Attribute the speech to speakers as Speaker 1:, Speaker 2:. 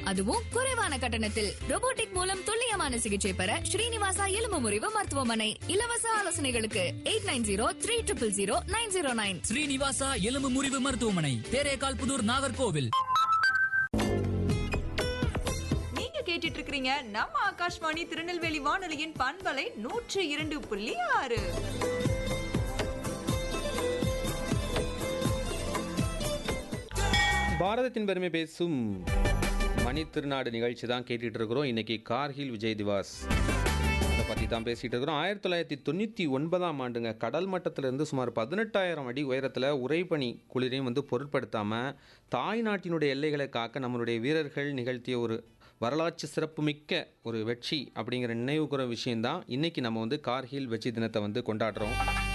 Speaker 1: அதுவும் குறைவான கட்டணத்தில் robotic மூலம் துல்லியமான சிகிச்சை பெற ஸ்ரீனிவாசா எலும்பு முறிவு மருத்துவமனை இலவச ஆலோசனைகளுக்கு eight nine zero three triple zero nine zero nine
Speaker 2: Srinivasa எலும்பு முறிவு மருத்துவமனை தேரேகால் புதூர் நாகர்கோவில்
Speaker 3: நீங்க கேட்டுட்டு இருக்கிறீங்க நம்ம ஆகாஷ்வாணி திருநெல்வேலி வானொலியின் பண்பலை நூற்று இரண்டு புள்ளி ஆறு
Speaker 4: பாரதத்தின் பெருமை பேசும் மணி திருநாடு நிகழ்ச்சி தான் கேட்டுட்டு இருக்கிறோம் இன்னைக்கு கார்கில் விஜய் திவாஸ் அதை பற்றி தான் பேசிகிட்டு இருக்கிறோம் ஆயிரத்தி தொள்ளாயிரத்தி தொண்ணூற்றி ஒன்பதாம் ஆண்டுங்க கடல் மட்டத்திலிருந்து சுமார் பதினெட்டாயிரம் அடி உயரத்தில் உறைபனி குளிரையும் வந்து பொருட்படுத்தாமல் தாய் நாட்டினுடைய எல்லைகளை காக்க நம்மளுடைய வீரர்கள் நிகழ்த்திய ஒரு வரலாற்று சிறப்புமிக்க ஒரு வெற்றி அப்படிங்கிற நினைவுகூற விஷயம்தான் இன்னைக்கு நம்ம வந்து கார்கில் வெற்றி தினத்தை வந்து கொண்டாடுறோம்